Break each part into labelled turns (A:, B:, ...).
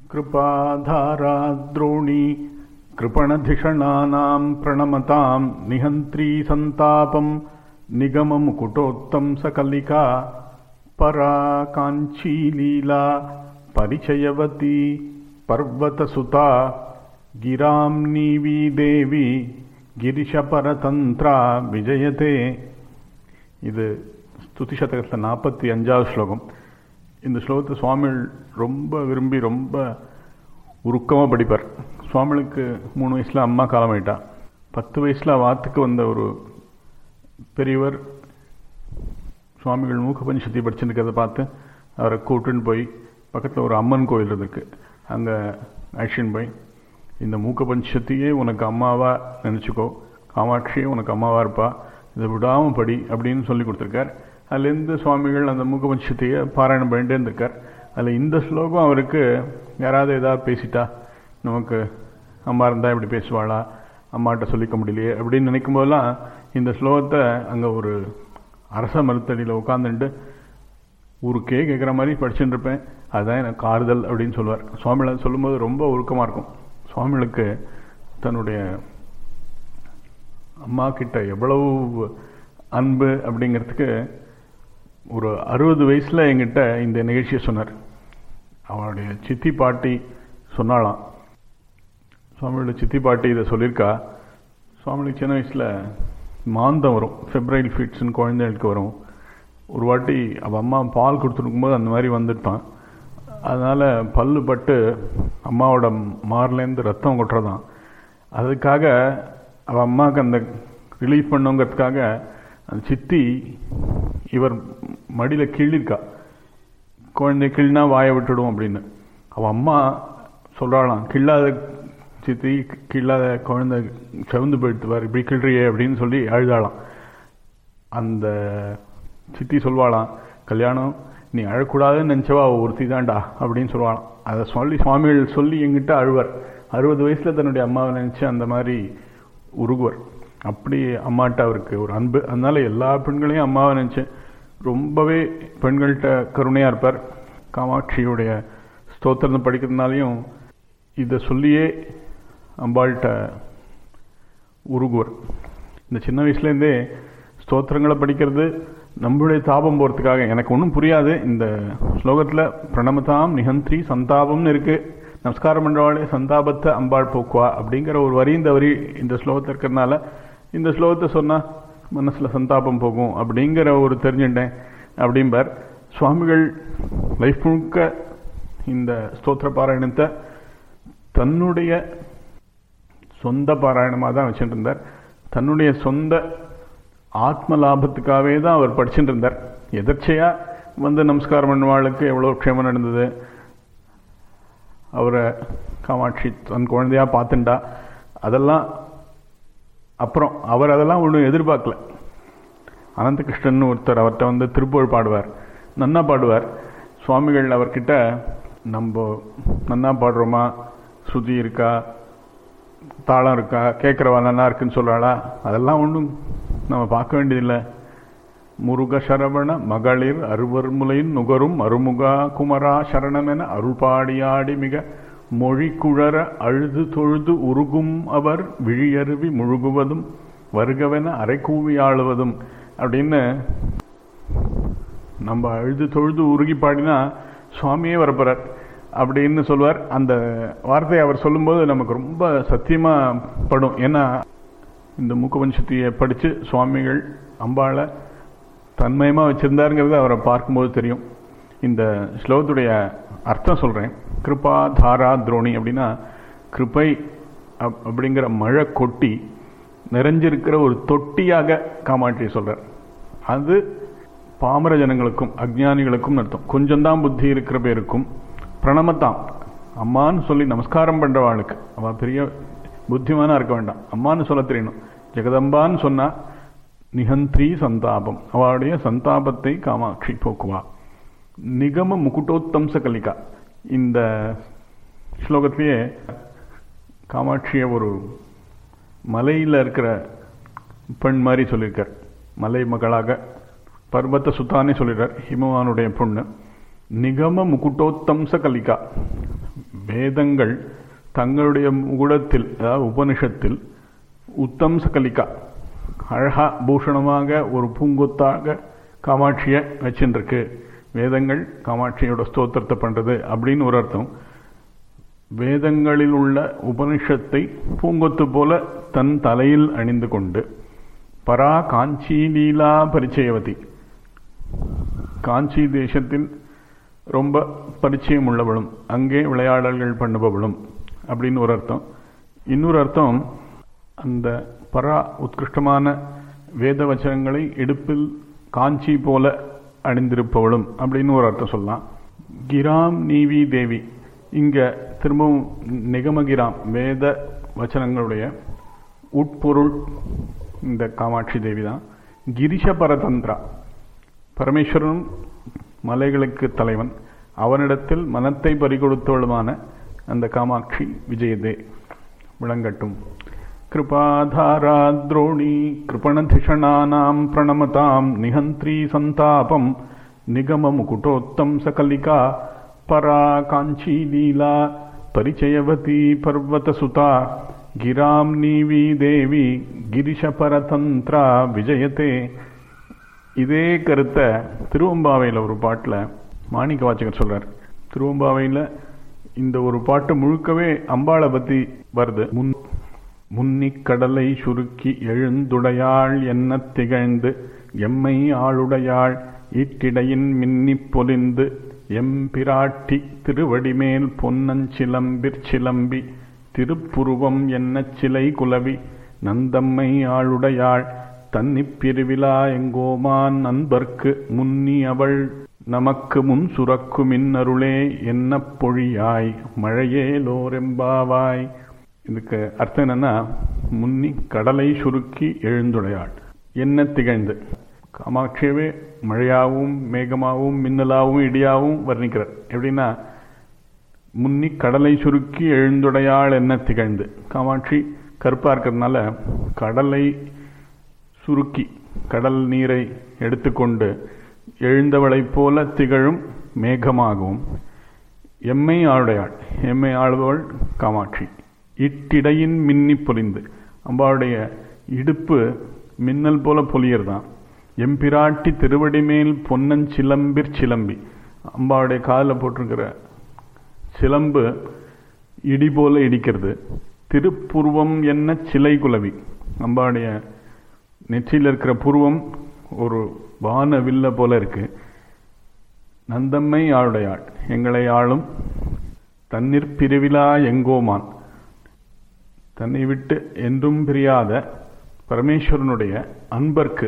A: कृपाधाराद्रोणी कृपणधिषणानां प्रणमतां निहन्त्री सन्तापं निगममुकुटोत्तं सकलिका परा काञ्चीलीला परिचयवती पर्वतसुता गिरां नीवी देवी गिरिशपरतन्त्रा விஜயதே இது ஸ்துதி சதகத்தில் நாற்பத்தி அஞ்சாவது ஸ்லோகம் இந்த ஸ்லோகத்தை சுவாமிகள் ரொம்ப விரும்பி ரொம்ப உருக்கமாக படிப்பார் சுவாமிகளுக்கு மூணு வயசில் அம்மா காலமாயிட்டா பத்து வயசில் வாத்துக்கு வந்த ஒரு பெரியவர் சுவாமிகள் மூக்க பஞ்சத்தி படிச்சுருக்கிறத பார்த்து அவரை கூட்டுன்னு போய் பக்கத்தில் ஒரு அம்மன் கோயில் இருக்கு அங்கே அழிச்சின்னு போய் இந்த மூக்க பஞ்சத்தியே உனக்கு அம்மாவா நினச்சிக்கோ காமாட்சியே உனக்கு அம்மாவா இருப்பா இதை விடாமல் படி அப்படின்னு சொல்லி கொடுத்துருக்கார் அதுலேருந்து சுவாமிகள் அந்த மூக்க பஞ்சத்தையே பாராயணம் பண்ணிட்டே இருந்திருக்கார் அதில் இந்த ஸ்லோகம் அவருக்கு யாராவது ஏதாவது பேசிட்டா நமக்கு அம்மா இருந்தால் இப்படி பேசுவாளா அம்மாட்ட சொல்லிக்க முடியலையே அப்படின்னு நினைக்கும் போதெல்லாம் இந்த ஸ்லோகத்தை அங்கே ஒரு அரச மருத்தடியில் உட்காந்துட்டு ஊருக்கே கேட்குற மாதிரி படிச்சுட்டு இருப்பேன் அதுதான் எனக்கு ஆறுதல் அப்படின்னு சொல்லுவார் சுவாமிகளை சொல்லும்போது ரொம்ப உருக்கமாக இருக்கும் சுவாமிகளுக்கு தன்னுடைய அம்மா கிட்ட எவ்வளவு அன்பு அப்படிங்கிறதுக்கு ஒரு அறுபது வயசில் எங்கிட்ட இந்த நிகழ்ச்சியை சொன்னார் அவனுடைய சித்தி பாட்டி சொன்னாலாம் சுவாமியோட சித்தி பாட்டி இதை சொல்லியிருக்கா சுவாமிகளுக்கு சின்ன வயசில் மாந்தம் வரும் ஃபெப்ரைல் ஃபிட்ஸ்னு குழந்தைகளுக்கு வரும் ஒரு வாட்டி அவள் அம்மா பால் கொடுத்துருக்கும்போது அந்த மாதிரி வந்துட்டான் அதனால் பல்லு பட்டு அம்மாவோட மார்லேருந்து ரத்தம் கொட்டுறதான் அதுக்காக அவள் அம்மாவுக்கு அந்த ரிலீஃப் பண்ணுங்கிறதுக்காக அந்த சித்தி இவர் மடியில் கிள்ளிருக்கா குழந்தை கிள்னா வாயை விட்டுடும் அப்படின்னு அவள் அம்மா சொல்கிறாளாம் கிள்ளாத சித்தி கிள்ளாத குழந்தை செவந்து போயிடுவார் இப்படி கிள்றியே அப்படின்னு சொல்லி அழுதாளாம் அந்த சித்தி சொல்வாளாம் கல்யாணம் நீ அழக்கூடாதுன்னு நினச்சவா ஒருத்தி தான்டா அப்படின்னு சொல்லுவாளாம் அதை சொல்லி சுவாமிகள் சொல்லி எங்கிட்ட அழுவார் அறுபது வயசில் தன்னுடைய அம்மாவை நினச்சி அந்த மாதிரி உருகுவர் அப்படி அம்மாட்ட அவருக்கு ஒரு அன்பு அதனால எல்லா பெண்களையும் அம்மாவை நினச்சேன் ரொம்பவே பெண்கள்கிட்ட கருணையாக இருப்பார் காமாட்சியுடைய ஸ்தோத்திரத்தை படிக்கிறதுனாலையும் இதை சொல்லியே அம்பாள்கிட்ட உருகுவர் இந்த சின்ன வயசுலேருந்தே ஸ்தோத்திரங்களை படிக்கிறது நம்மளுடைய தாபம் போகிறதுக்காக எனக்கு ஒன்றும் புரியாது இந்த ஸ்லோகத்தில் பிரணமதாம் நிகந்திரி சந்தாபம்னு இருக்கு நமஸ்காரம் பண்ணுறவாளே சந்தாபத்தை அம்பாள் போக்குவா அப்படிங்கிற ஒரு வரி இந்த வரி இந்த ஸ்லோகத்தில் இருக்கிறதுனால இந்த ஸ்லோகத்தை சொன்னால் மனசில் சந்தாபம் போகும் அப்படிங்கிற ஒரு தெரிஞ்சுட்டேன் அப்படிம்பார் சுவாமிகள் லைஃப் முழுக்க இந்த ஸ்தோத்திர பாராயணத்தை தன்னுடைய சொந்த பாராயணமாக தான் வச்சுட்டு இருந்தார் தன்னுடைய சொந்த ஆத்ம லாபத்துக்காகவே தான் அவர் படிச்சுட்டு இருந்தார் எதர்ச்சையாக வந்து நமஸ்காரம் பண்ணுவாளுக்கு எவ்வளோ க்ஷேமம் நடந்தது அவரை காமாட்சி தன் குழந்தையாக பார்த்துண்டா அதெல்லாம் அப்புறம் அவர் அதெல்லாம் ஒன்றும் எதிர்பார்க்கல அனந்தகிருஷ்ணன் ஒருத்தர் அவர்கிட்ட வந்து திருப்புகழ் பாடுவார் நன்னா பாடுவார் சுவாமிகள் அவர்கிட்ட நம்ம நன்னா பாடுறோமா ஸ்ருதி இருக்கா தாளம் இருக்கா கேட்குறவா நல்லா இருக்குன்னு சொல்கிறாளா அதெல்லாம் ஒன்றும் நம்ம பார்க்க வேண்டியதில்லை முருக சரவண மகளிர் அருவர்முலையின் நுகரும் அருமுகா குமரா சரணமென அருள்பாடியாடி மிக மொழி குழற அழுது தொழுது உருகும் அவர் விழியருவி முழுகுவதும் வருகவென அரைக்கூவி ஆளுவதும் அப்படின்னு நம்ம அழுது தொழுது உருகி பாடினா சுவாமியே வரப்போறார் அப்படின்னு சொல்லுவார் அந்த வார்த்தையை அவர் சொல்லும்போது நமக்கு ரொம்ப சத்தியமாக படும் ஏன்னா இந்த மூக்கபஞ்சத்தியை படித்து சுவாமிகள் அம்பாளை தன்மயமாக வச்சுருந்தாருங்கிறது அவரை பார்க்கும்போது தெரியும் இந்த ஸ்லோகத்துடைய அர்த்தம் சொல்கிறேன் கிருபா தாரா துரோணி அப்படின்னா கிருப்பை அப் அப்படிங்கிற மழை கொட்டி நிறைஞ்சிருக்கிற ஒரு தொட்டியாக காமாட்சி சொல்கிறார் அது பாமர ஜனங்களுக்கும் அஜ்ஞானிகளுக்கும் அர்த்தம் கொஞ்சம்தான் புத்தி இருக்கிற பேருக்கும் பிரணமத்தாம் அம்மான்னு சொல்லி நமஸ்காரம் பண்ணுறவாளுக்கு அவள் பெரிய புத்திமானா இருக்க வேண்டாம் அம்மான்னு சொல்ல தெரியணும் ஜெகதம்பான்னு சொன்னா நிகந்திரி சந்தாபம் அவளுடைய சந்தாபத்தை காமாட்சி போக்குவா நிகம முகுட்டோத்தம்ச கலிகா இந்த ஸ்லோகத்திலேயே காமாட்சியை ஒரு மலையில் இருக்கிற பெண் மாதிரி சொல்லியிருக்கார் மலை மகளாக பர்வத்த சுத்தானே சொல்லிடுறார் ஹிமவானுடைய பொண்ணு நிகம முகுட்டோத்தம்ச கலிகா வேதங்கள் தங்களுடைய முகுடத்தில் அதாவது உபனிஷத்தில் உத்தம் சகலிகா அழகா பூஷணமாக ஒரு பூங்கொத்தாக காமாட்சியை வச்சுருக்கு வேதங்கள் காமாட்சியோட ஸ்தோத்திரத்தை பண்றது அப்படின்னு ஒரு அர்த்தம் வேதங்களில் உள்ள உபனிஷத்தை பூங்கொத்து போல தன் தலையில் அணிந்து கொண்டு பரா காஞ்சி லீலா பரிச்சயவதி காஞ்சி தேசத்தில் ரொம்ப பரிச்சயம் உள்ளவளும் அங்கே விளையாடல்கள் பண்ணுபவளும் அப்படின்னு ஒரு அர்த்தம் இன்னொரு அர்த்தம் அந்த பரா உத்கிருஷ்டமான வேத வச்சனங்களை இடுப்பில் காஞ்சி போல அணிந்திருப்பவளும் அப்படின்னு ஒரு அர்த்தம் சொல்லலாம் கிராம் நீவி தேவி இங்க திரும்பவும் நிகமகிராம் வேத வச்சனங்களுடைய உட்பொருள் இந்த காமாட்சி தேவி தான் கிரிஷ பரதந்திரா பரமேஸ்வரனும் மலைகளுக்கு தலைவன் அவனிடத்தில் மனத்தை பறிகொடுத்தவளுமான அந்த காமாட்சி விஜயதே விளங்கட்டும் कृपाधाराद्रोणी कृपणधिषणानां प्रणमतां निहन्त्री सन्तापं निगममुकुटोत्तं सकलिका परा काञ्चीलीला परिचयवती पर्वतसुता गिरां नीवी देवी கிரிஷபரதந்திரா விஜயத்தே இதே கருத்தை திருவம்பாவையில் ஒரு பாட்டில் மாணிக்க வாச்சகர் சொல்றார் திருவம்பாவையில் இந்த ஒரு பாட்டு முழுக்கவே அம்பாளை பற்றி வருது முன் முன்னிக் கடலை சுருக்கி எழுந்துடையாள் என்ன திகழ்ந்து எம்மை ஆளுடையாள் ஈட்டிடையின் மின்னிப் பொலிந்து எம்பிராட்டி திருவடிமேல் பொன்னஞ்சிலம்பிற் சிலம்பி திருப்புருவம் என்ன சிலை குலவி நந்தம்மை ஆளுடையாள் தன்னிப் பிரிவிழா எங்கோமான் நண்பர்க்கு முன்னி அவள் நமக்கு முன் சுரக்கு மின்னருளே என்ன பொழியாய் மழையேலோரெம்பாவாய் இதுக்கு அர்த்தம் என்னன்னா முன்னி கடலை சுருக்கி எழுந்துடையாள் என்ன திகழ்ந்து காமாட்சியவே மழையாகவும் மேகமாகவும் மின்னலாகவும் இடியாகவும் வர்ணிக்கிறார் எப்படின்னா முன்னி கடலை சுருக்கி எழுந்துடையாள் என்ன திகழ்ந்து காமாட்சி கருப்பா இருக்கிறதுனால கடலை சுருக்கி கடல் நீரை எடுத்துக்கொண்டு எழுந்தவளைப் போல திகழும் மேகமாகவும் எம்மை ஆளுடையாள் எம்மை ஆளுபவள் காமாட்சி இட்டிடையின் மின்னி பொலிந்து அம்பாவுடைய இடுப்பு மின்னல் போல பொலியறதான் எம்பிராட்டி திருவடி மேல் பொன்னன் சிலம்பிற் சிலம்பி அம்பாவுடைய காதில் போட்டிருக்கிற சிலம்பு இடி போல இடிக்கிறது திருப்புருவம் என்ன சிலை குலவி அம்பாவுடைய நெற்றியில் இருக்கிற புருவம் ஒரு வான வில்ல போல இருக்கு நந்தம்மை ஆளுடையாள் எங்களை ஆளும் தண்ணீர் பிரிவிழா எங்கோமான் தன்னை விட்டு என்றும் பிரியாத பரமேஸ்வரனுடைய அன்பர்க்கு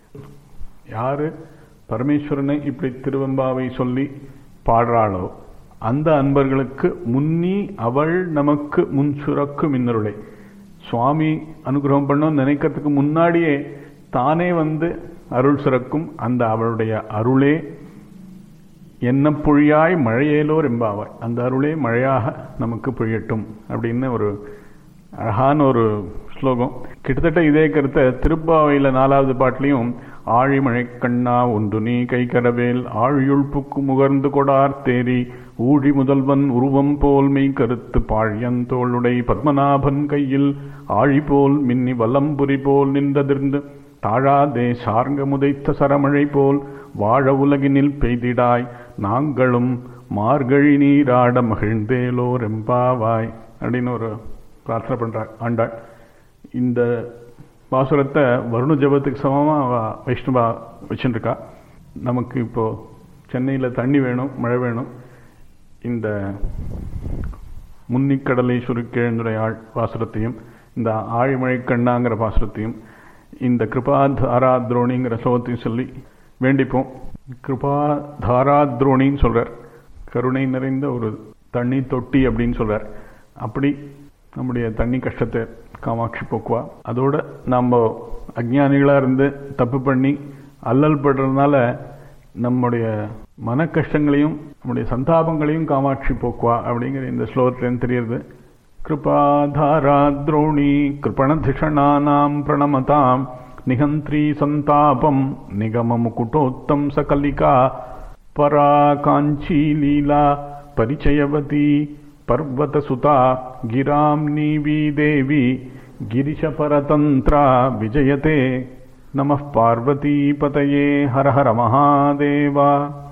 A: யாரு பரமேஸ்வரனை இப்படி திருவம்பாவை சொல்லி பாடுறாளோ அந்த அன்பர்களுக்கு முன்னி அவள் நமக்கு முன் சுரக்கு மின்னருளை சுவாமி அனுகிரகம் பண்ணோம் நினைக்கிறதுக்கு முன்னாடியே தானே வந்து அருள் சுரக்கும் அந்த அவளுடைய அருளே என்ன பொழியாய் மழையேலோர் எம்பாவாய் அந்த அருளே மழையாக நமக்கு பொழியட்டும் அப்படின்னு ஒரு அழகான ஒரு ஸ்லோகம் கிட்டத்தட்ட இதே கருத்தை திருப்பாவையில் நாலாவது பாட்டிலையும் ஆழிமழை கண்ணா ஒன்று நீ கை கரவேல் ஆழியுள் புக்கு முகர்ந்து கொடார் தேரி ஊழி முதல்வன் உருவம் போல் மெய் கருத்து பாழியந்தோளுடை பத்மநாபன் கையில் ஆழி போல் மின்னி வலம்புரி போல் நின்றதிர்ந்து தாழாதே சார்ங்க முதைத்த சரமழை போல் வாழ உலகினில் பெய்திடாய் நாங்களும் மார்கழி நீராட மகிழ்ந்தேலோ ரெம்பாவாய் அப்படின்னு ஒரு பிரார்த்தனை பண்றார் ஆண்டாள் இந்த பாசுரத்தை வருண ஜபத்துக்கு சமமாக அவ வைஷ்ணவா வச்சுருக்கா நமக்கு இப்போ சென்னையில் தண்ணி வேணும் மழை வேணும் இந்த முன்னிக்கடலை சுருக்கெழுந்துரையாள் பாசுரத்தையும் இந்த ஆழிமழை கண்ணாங்கிற பாசுரத்தையும் இந்த கிருபா தாராத்ரோணிங்கிற ஸ்லோகத்தையும் சொல்லி வேண்டிப்போம் கிருபா தாராத்ரோணின்னு சொல்றார் கருணை நிறைந்த ஒரு தண்ணி தொட்டி அப்படின்னு சொல்றார் அப்படி நம்முடைய தண்ணி கஷ்டத்தை காமாட்சி போக்குவா அதோட நம்ம அஜ்ஞானிகளாக இருந்து தப்பு பண்ணி அல்லல் படுறதுனால நம்முடைய மன கஷ்டங்களையும் நம்முடைய சந்தாபங்களையும் காமாட்சி போக்குவா அப்படிங்கிற இந்த ஸ்லோகத்திலேருந்து தெரியுது கிருபாதாராத்ரோணி கிருபணதிஷணானாம் பிரணமதாம் நிகந்திரி சந்தாபம் நிகமமுகுட்டோத்தம் சகலிகா பரா காஞ்சி லீலா परिचयवती पर्वतसुता गिरां नीवी देवी गिरिशपरतन्त्रा विजयते नमः पार्वतीपतये हर हर महादेवा